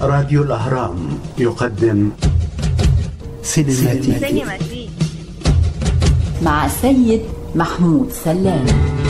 راديو الأهرام يقدم سينماتيك سينماتيك مع السيد محمود سلام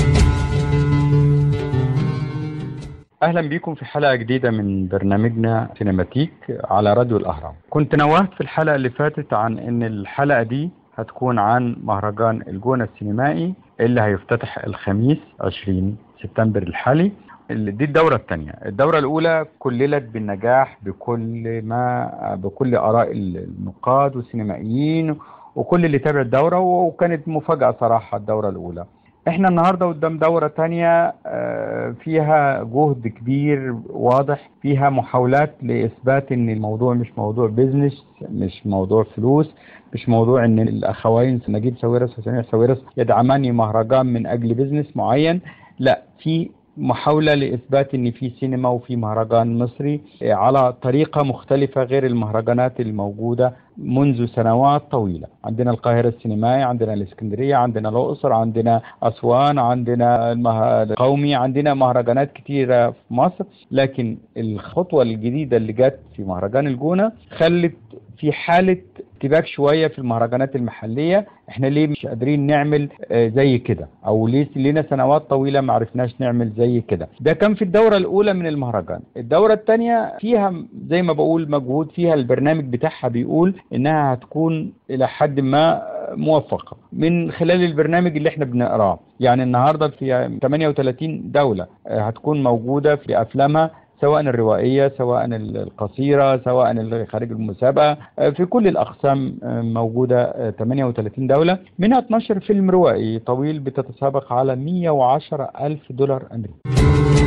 اهلا بيكم في حلقه جديده من برنامجنا سينماتيك على راديو الاهرام كنت نوهت في الحلقه اللي فاتت عن ان الحلقه دي هتكون عن مهرجان الجونه السينمائي اللي هيفتتح الخميس 20 سبتمبر الحالي ال- دي الدورة الثانية الدورة الأولى كللت بالنجاح بكل ما بكل آراء النقاد والسينمائيين وكل اللي تابع الدورة وكانت مفاجأة صراحة الدورة الأولى احنا النهارده قدام دورة تانية آه، فيها جهد كبير واضح فيها محاولات لإثبات ان الموضوع مش موضوع بيزنس مش موضوع فلوس مش موضوع ان الاخوين نجيب ساويرس وسمير ساويرس يدعمان مهرجان من اجل بيزنس معين لا في محاولة لإثبات إن في سينما وفي مهرجان مصري آه، على طريقة مختلفة غير المهرجانات الموجودة منذ سنوات طويلة عندنا القاهرة السينمائي عندنا الإسكندرية عندنا الأقصر عندنا أسوان عندنا المه- القومي عندنا مهرجانات كتيرة في مصر لكن الخطوة الجديدة اللي جت في مهرجان الجونة خلت في حالة ارتباك شوية في المهرجانات المحلية احنا ليه مش قادرين نعمل آه، زي كده او ليه لنا سنوات طويلة ما عرفناش نعمل زي كده ده كان في الدورة الاولى من المهرجان الدورة الثانية فيها زي ما بقول مجهود فيها البرنامج بتاعها بيقول انها هتكون الى حد ما موفقة من خلال البرنامج اللي احنا بنقراه يعني النهاردة في 38 دولة آه، هتكون موجودة في افلامها سواء الروائية سواء القصيرة سواء اللي خارج المسابقة آه، في كل الأقسام آه، موجودة آه، 38 دولة منها 12 فيلم روائي طويل بتتسابق على 110 ألف دولار أمريكي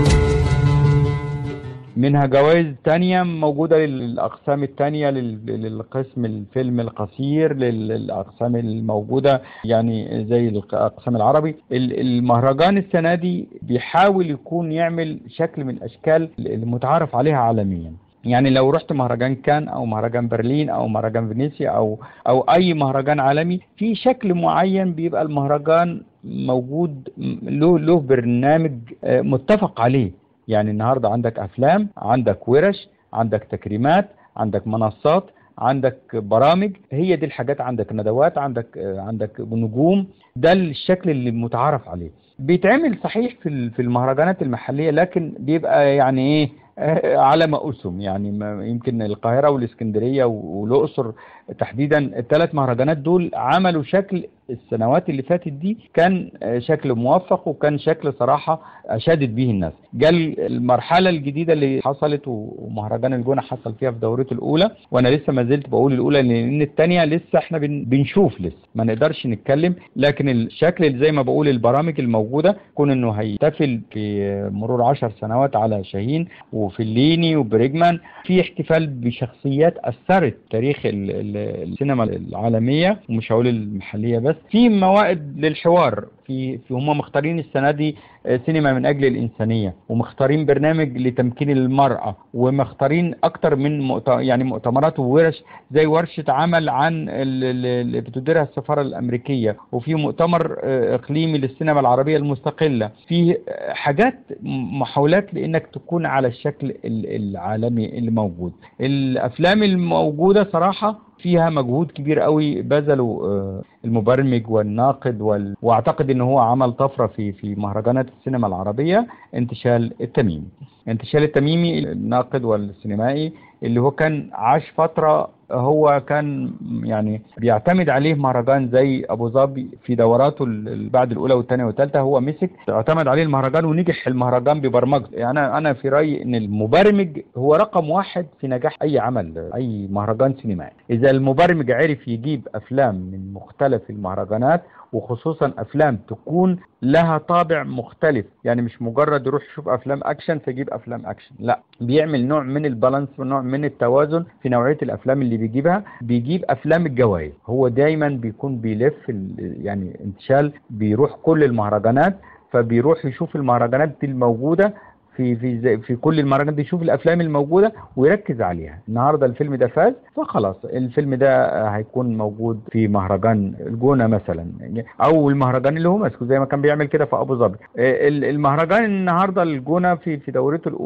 منها جوائز تانية موجودة للأقسام التانية لل- للقسم الفيلم القصير لل- للأقسام الموجودة يعني زي الأقسام العربي ال- المهرجان السنة دي بيحاول يكون يعمل شكل من الأشكال المتعارف عليها عالميا يعني لو رحت مهرجان كان او مهرجان برلين او مهرجان فينيسيا او او اي مهرجان عالمي في شكل معين بيبقى المهرجان موجود م- له له برنامج آه، متفق عليه يعني النهارده عندك افلام عندك ورش عندك تكريمات عندك منصات عندك برامج هي دي الحاجات عندك ندوات عندك آه، عندك نجوم ده الشكل اللي متعارف عليه بيتعمل صحيح في ال- في المهرجانات المحليه لكن بيبقى يعني ايه آه، على ما أسم يعني ما- يمكن القاهرة والإسكندرية و- والأقصر تحديدا الثلاث مهرجانات دول عملوا شكل السنوات اللي فاتت دي كان آه، شكل موفق وكان شكل صراحة أشادت به الناس جال المرحلة الجديدة اللي حصلت و- ومهرجان الجونة حصل فيها في دورته الأولى وأنا لسه ما زلت بقول الأولى لأن الثانية لسه احنا بن- بنشوف لسه ما نقدرش نتكلم لكن الشكل اللي زي ما بقول البرامج الموجودة كون إنه هيحتفل في مرور عشر سنوات على شاهين وفليني وبريجمان في احتفال بشخصيات اثرت تاريخ ال- ال- السينما العالميه ومش هقول المحليه بس في موائد للحوار في في هم مختارين السنه دي آه، سينما من اجل الانسانيه ومختارين برنامج لتمكين المراه ومختارين اكتر من مؤت... يعني مؤتمرات وورش زي ورشه عمل عن ال- ال- اللي بتديرها السفاره الامريكيه وفي مؤتمر آه، اقليمي للسينما العربيه المستقله في آه، حاجات م- محاولات لانك تكون على الشكل ال- العالمي اللي موجود الافلام الموجوده صراحه فيها مجهود كبير قوي بذله آه، المبرمج والناقد وال... واعتقد ان هو عمل طفره في في مهرجانات السينما العربيه انتشال التميمي انتشال التميمي الناقد والسينمائي اللي هو كان عاش فتره هو كان يعني بيعتمد عليه مهرجان زي ابو ظبي في دوراته ال- بعد الاولى والثانيه والثالثه هو مسك اعتمد عليه المهرجان ونجح المهرجان ببرمجته يعني انا انا في رايي ان المبرمج هو رقم واحد في نجاح اي عمل اي مهرجان سينمائي اذا المبرمج عرف يجيب افلام من مختلف المهرجانات وخصوصا افلام تكون لها طابع مختلف يعني مش مجرد يروح يشوف افلام اكشن فيجيب افلام اكشن لا بيعمل نوع من البالانس ونوع من التوازن في نوعيه الافلام اللي بيجيبها بيجيب افلام الجوائز هو دايما بيكون بيلف ال- يعني انتشال بيروح كل المهرجانات فبيروح يشوف المهرجانات دي الموجوده في في زي في كل المهرجانات دي يشوف الافلام الموجوده ويركز عليها النهارده الفيلم ده فاز فخلاص الفيلم ده هيكون موجود في مهرجان الجونه مثلا او المهرجان اللي هو ماسكه زي ما كان بيعمل كده في ابو ظبي ال- المهرجان النهارده الجونه في في دورته الاولى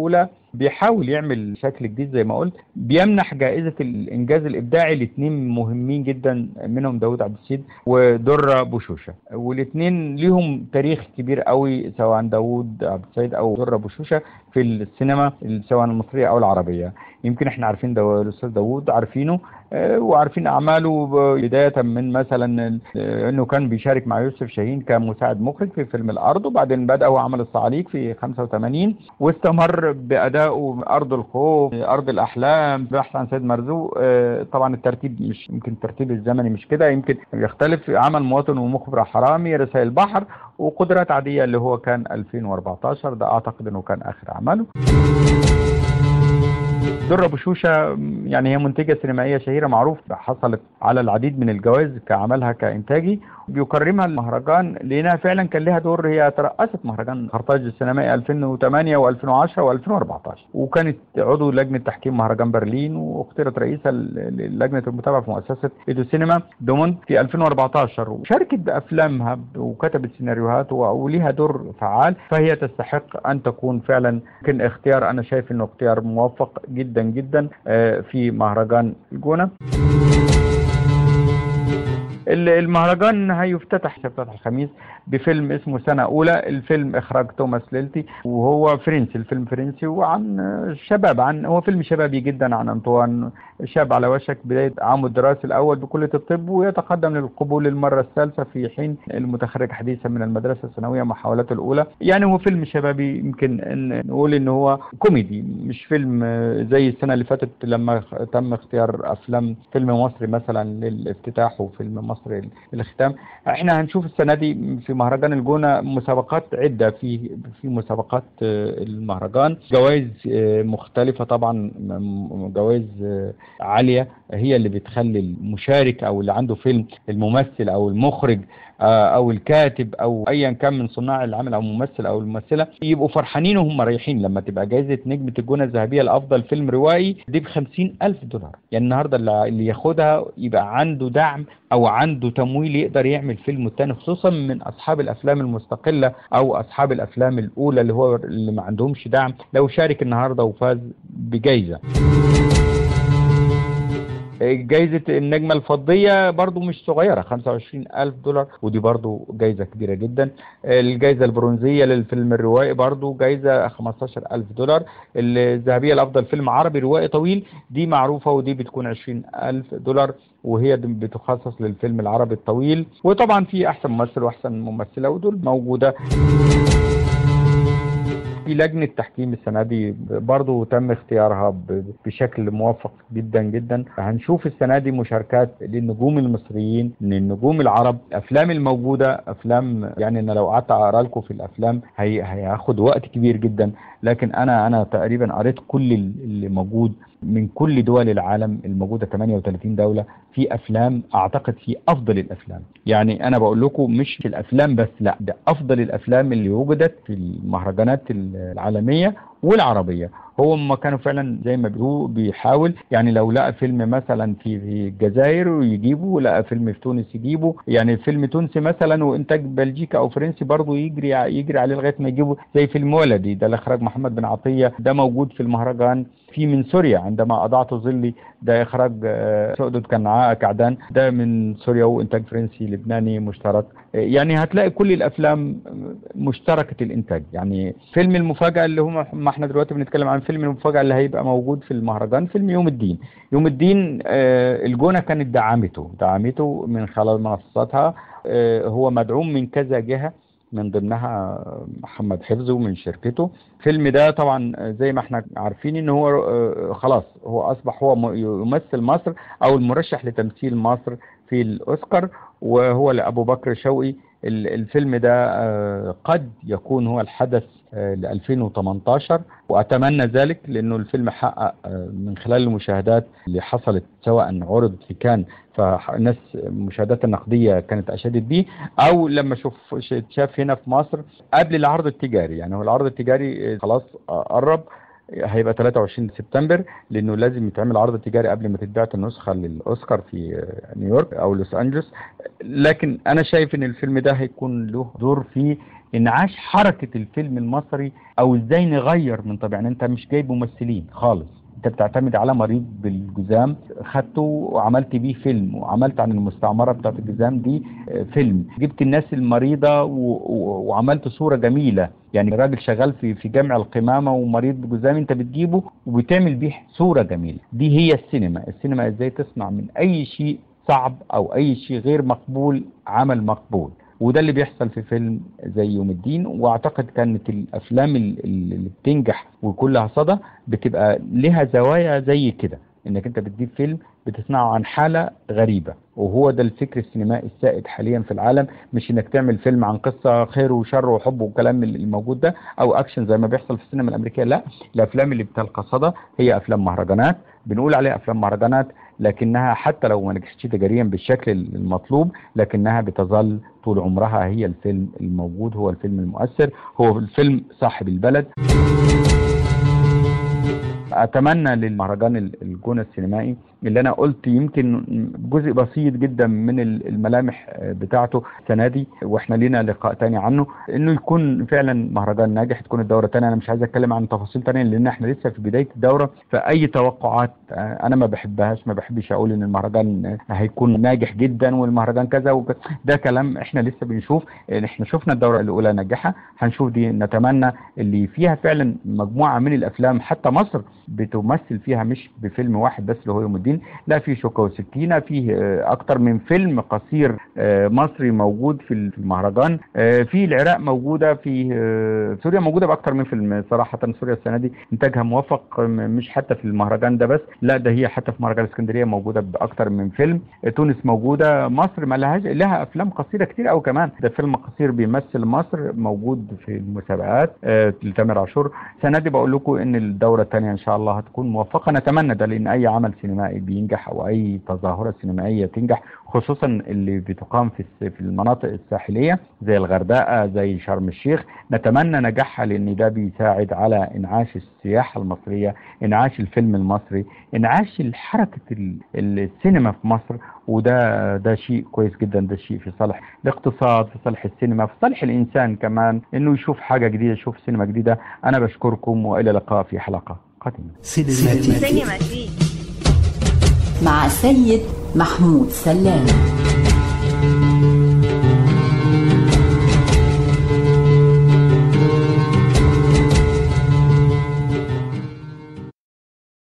بيحاول يعمل شكل جديد زي ما قلت بيمنح جائزة الإنجاز الإبداعي لاثنين مهمين جدا منهم داود عبد السيد ودرة بوشوشة والاثنين ليهم تاريخ كبير قوي سواء داود عبد السيد أو درة بوشوشة في السينما سواء المصرية أو العربية يمكن احنا عارفين دو... الأستاذ داود عارفينه آه، وعارفين أعماله بداية من مثلا آه، أنه كان بيشارك مع يوسف شاهين كمساعد مخرج في فيلم الأرض وبعدين بدأ هو عمل الصعاليك في 85 واستمر بأدائه أرض الخوف أرض الأحلام بحث عن سيد مرزوق آه، طبعا الترتيب مش يمكن الترتيب الزمني مش كده يمكن يختلف عمل مواطن ومخبر حرامي رسائل البحر وقدرات عادية اللي هو كان 2014 ده أعتقد أنه كان آخر عمله درة بشوشة يعني هي منتجة سينمائية شهيرة معروف حصلت على العديد من الجوائز كعملها كإنتاجي بيكرمها المهرجان لأنها فعلا كان لها دور هي ترأست مهرجان قرطاج السينمائي 2008 و2010 و2014 وكانت عضو لجنة تحكيم مهرجان برلين واختيرت رئيسة للجنة المتابعة في مؤسسة إيدو سينما دوموند في 2014 وشاركت بأفلامها وكتبت سيناريوهات وليها دور فعال فهي تستحق أن تكون فعلا كان اختيار أنا شايف أنه اختيار موفق جدا جدا آه، في مهرجان الجونة المهرجان هيفتتح افتتح الخميس بفيلم اسمه سنة أولى الفيلم إخراج توماس ليلتي وهو فرنسي الفيلم فرنسي وعن شباب عن هو فيلم شبابي جدا عن أنطوان شاب على وشك بداية عامه الدراسي الأول بكلية الطب ويتقدم للقبول للمرة الثالثة في حين المتخرج حديثا من المدرسة الثانوية محاولاته الأولى يعني هو فيلم شبابي يمكن إن نقول إن هو كوميدي مش فيلم زي السنة اللي فاتت لما تم اختيار أفلام فيلم مصري مثلا للافتتاح وفيلم مصري للختام احنا هنشوف السنة دي في مهرجان الجونة مسابقات عدة في في مسابقات المهرجان جوائز مختلفة طبعا جوائز عالية هي اللي بتخلي المشارك او اللي عنده فيلم الممثل او المخرج او الكاتب او ايا كان من صناع العمل او الممثل او الممثله يبقوا فرحانين وهم رايحين لما تبقى جائزه نجمه الجونه الذهبيه لافضل فيلم روائي دي ب ألف دولار يعني النهارده اللي ياخدها يبقى عنده دعم او عنده تمويل يقدر يعمل فيلم تاني خصوصا من اصحاب الافلام المستقله او اصحاب الافلام الاولى اللي هو اللي ما عندهمش دعم لو شارك النهارده وفاز بجائزه جايزة النجمة الفضية برضو مش صغيرة 25 ألف دولار ودي برضو جايزة كبيرة جدا الجايزة البرونزية للفيلم الروائي برضو جايزة 15 ألف دولار الذهبية لأفضل فيلم عربي روائي طويل دي معروفة ودي بتكون 20 ألف دولار وهي بتخصص للفيلم العربي الطويل وطبعا في أحسن ممثل وأحسن ممثلة ودول موجودة في لجنة تحكيم السنة دي برضو تم اختيارها بشكل موفق جدا جدا هنشوف السنة دي مشاركات للنجوم المصريين من النجوم العرب الأفلام الموجودة أفلام يعني أنا لو قعدت أقرأ لكم في الأفلام هي هياخد وقت كبير جدا لكن أنا أنا تقريبا قريت كل اللي موجود من كل دول العالم الموجودة 38 دولة في أفلام أعتقد في أفضل الأفلام يعني أنا بقول لكم مش في الأفلام بس لا ده أفضل الأفلام اللي وجدت في المهرجانات العالمية والعربية هو ما كانوا فعلا زي ما بيقولوا بيحاول يعني لو لقى فيلم مثلا في الجزائر ويجيبه لقى فيلم في تونس يجيبه يعني فيلم تونسي مثلا وانتاج بلجيكا او فرنسي برضه يجري يجري عليه لغايه ما يجيبه زي فيلم ولدي ده الاخراج محمد بن عطيه ده موجود في المهرجان في من سوريا عندما اضعت ظلي ده اخراج سؤدد كنعاء كعدان ده من سوريا وانتاج فرنسي لبناني مشترك يعني هتلاقي كل الافلام مشتركه الانتاج يعني فيلم المفاجاه اللي هم ما احنا دلوقتي بنتكلم عن فيلم المفاجاه اللي هيبقى موجود في المهرجان فيلم يوم الدين يوم الدين الجونه كانت دعمته دعمته من خلال منصاتها هو مدعوم من كذا جهه من ضمنها محمد حفظ ومن شركته الفيلم ده طبعا زي ما احنا عارفين ان هو خلاص هو اصبح هو يمثل مصر او المرشح لتمثيل مصر في الاوسكار وهو لابو بكر شوقي الفيلم ده قد يكون هو الحدث ل 2018 واتمنى ذلك لانه الفيلم حقق من خلال المشاهدات اللي حصلت سواء عرض في كان فالناس المشاهدات النقديه كانت اشادت بيه او لما شوف شاف هنا في مصر قبل العرض التجاري يعني هو العرض التجاري خلاص قرب هيبقى 23 سبتمبر لانه لازم يتعمل عرض تجاري قبل ما تتبعت النسخه للاوسكار في نيويورك او لوس انجلوس لكن انا شايف ان الفيلم ده هيكون له دور في انعاش حركه الفيلم المصري او ازاي نغير من طبيعه يعني انت مش جايب ممثلين خالص انت بتعتمد على مريض بالجذام خدته وعملت بيه فيلم وعملت عن المستعمره بتاعت الجذام دي آه، فيلم جبت الناس المريضه و... و... وعملت صوره جميله يعني راجل شغال في في جامع القمامه ومريض بجذام انت بتجيبه وبتعمل بيه صوره جميله دي هي السينما السينما ازاي تصنع من اي شيء صعب او اي شيء غير مقبول عمل مقبول وده اللي بيحصل في فيلم زي يوم الدين واعتقد كانت الافلام ال- ال- اللي بتنجح وكلها صدى بتبقى لها زوايا زي كده انك انت بتجيب فيلم بتصنعه عن حالة غريبة وهو ده الفكر السينمائي السائد حاليا في العالم مش انك تعمل فيلم عن قصة خير وشر وحب والكلام الموجود ده او اكشن زي ما بيحصل في السينما الامريكية لا الافلام اللي بتلقى صدى هي افلام مهرجانات بنقول عليها افلام مهرجانات لكنها حتى لو ما نجحتش تجاريا بالشكل المطلوب لكنها بتظل طول عمرها هي الفيلم الموجود هو الفيلم المؤثر هو الفيلم صاحب البلد اتمنى للمهرجان الجونه السينمائي اللي انا قلت يمكن جزء بسيط جدا من الملامح بتاعته السنه دي واحنا لينا لقاء تاني عنه انه يكون فعلا مهرجان ناجح تكون الدوره الثانيه انا مش عايز اتكلم عن تفاصيل ثانيه لان احنا لسه في بدايه الدوره فاي توقعات انا ما بحبهاش ما بحبش اقول ان المهرجان هيكون ناجح جدا والمهرجان كذا وكذا ده كلام احنا لسه بنشوف احنا شفنا الدوره الاولى ناجحه هنشوف دي نتمنى اللي فيها فعلا مجموعه من الافلام حتى مصر بتمثل فيها مش بفيلم واحد بس اللي هو يوم الدين لا في شوكة وسكينة فيه أكتر من فيلم قصير مصري موجود في المهرجان في العراق موجودة في سوريا موجودة بأكتر من فيلم صراحة سوريا السنة دي إنتاجها موفق مش حتى في المهرجان ده بس لا ده هي حتى في مهرجان اسكندرية موجودة بأكتر من فيلم تونس موجودة مصر ما لهاش لها أفلام قصيرة كتير أو كمان ده فيلم قصير بيمثل مصر موجود في المسابقات لتامر عاشور السنة دي بقول لكم إن الدورة الثانية إن شاء الله هتكون موفقة نتمنى ده لأن أي عمل سينمائي بينجح او اي تظاهره سينمائيه تنجح خصوصا اللي بتقام في في المناطق الساحليه زي الغردقه زي شرم الشيخ نتمنى نجاحها لان ده بيساعد على انعاش السياحه المصريه انعاش الفيلم المصري انعاش حركه السينما في مصر وده ده شيء كويس جدا ده شيء في صالح الاقتصاد في صالح السينما في صالح الانسان كمان انه يشوف حاجه جديده يشوف سينما جديده انا بشكركم والى اللقاء في حلقه قادمه سينماتي مع سيد محمود سلام